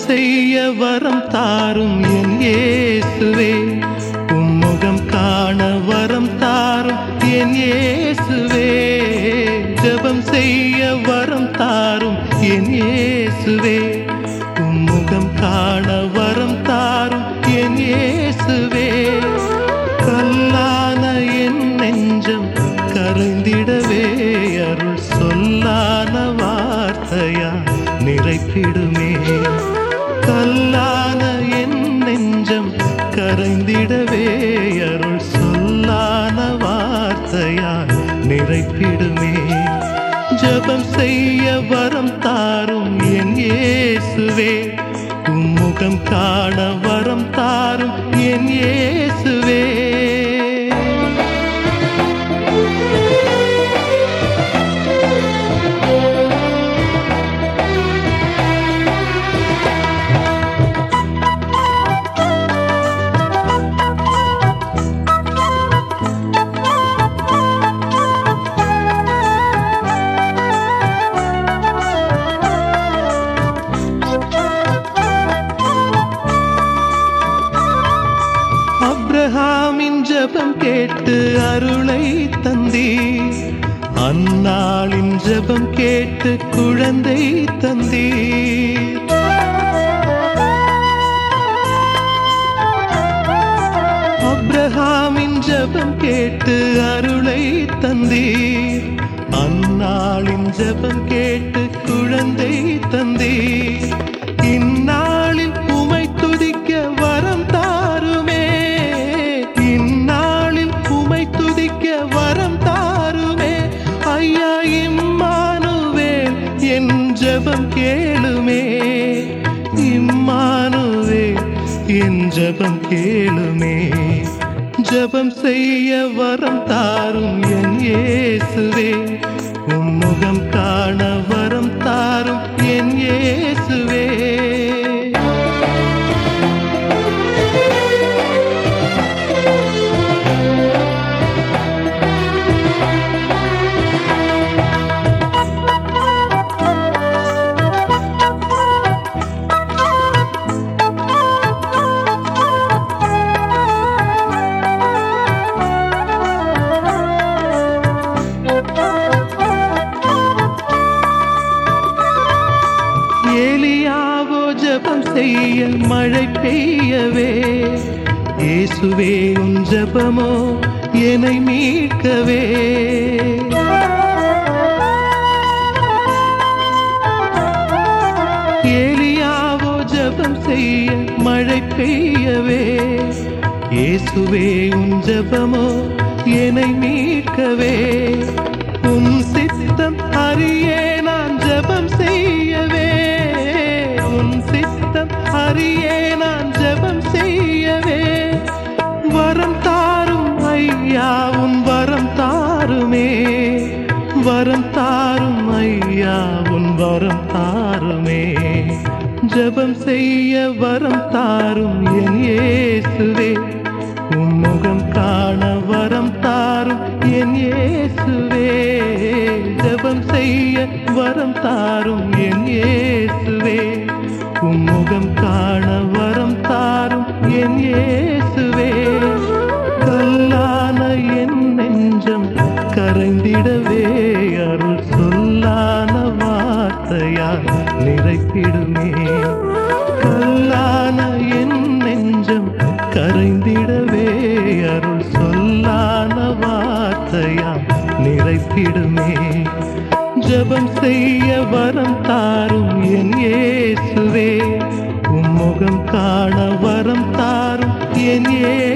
செய்ய வரம் தாரும் என் இயேசுவே உம்முகம் காண வரம் தாரும் என் இயேசுவே ஜெபம் செய்ய வரம் தாரும் என் இயேசுவே உம்முகம் காண வரம் தாரும் என் இயேசுவே கல்லான என் நெஞ்சம் கரைந்திடவே அருள் சொல்லான வார்த்தையா நிறைப்பிடுமே கல்லான என் நெஞ்சம் கரைந்திடவே அருள் சொல்லான வார்த்தையா நிறைப்பிடுமே ஜெபம் செய்ய வரம் தாரும் என் இயேசுவே உம்முகம் காண வரம் தாரும் என் இயேசுவே அப்ரஹாமின் ஜெபம் கேட்டு அருளை தந்தீர் அந்நாளின் ஜெபம் கேட்டு குழந்தை தந்தீர் அப்ரஹாமின் ஜெபம் கேட்டு அருளை தந்தீர் அந்நாளின் ஜெபம் கேட்டு குழந்தை தந்தீர் இந்நாளில் உமை துதிக்க வரம் தாருமே இந்நாளில் உமை துதிக்க வரம் தாருமே ஐயா இம்மானுவேல் என் ஜெபம் கேளுமே இம்மானுவேல் என் ஜெபம் கேளுமே ஜெபம் செய்ய வரம் தாரும் என் இயேசுவே உம்முகம் காண வரம் தாரும் என் இயேசுவே ஏலியாவோ ஜெபம் செய்ய மழை பெய்யவே இயேசுவே உன் ஜெபமோ என்னை மீட்கவே ஏலியாவோ ஜெபம் செய்ய மழை பெய்யவே இயேசுவே உன் ஜெபமோ என்னை மீட்கவே உன் சித்தம் அறியே நான் ஜெபம் செய்யவே உன் சித்தம் அறியே நான் ஜெபம் செய்யவே வரம் தாரும் ஐயா உன் வரம் தாருமே வரம் தாரும் ஐயா உன் வரம் தாருமே ஜெபம் செய்ய வரம் தாரும் என் இயேசுவே உம்முகம் காண வரம் தாரும் என் இயேசுவே ஜெபம் செய்ய வரம் தாரும் என் இயேசுவே உம்முகம் காண வரம் தாரும் என் இயேசுவே கல்லான என் நெஞ்சம் கரைந்திடவே அருள் சொல்லான வார்த்தையால் நிறைப்பிடுமே கல்லான என் நெஞ்சம் கரைந்திடவே அருள் சொல்லான வார்த்தையால் நிறைப்பிடுமே ஜெபம் செய்ய வரம் தாரும் என் இயேசுவே உம்முகம் காண வரம் தாரும் என் இயேசுவே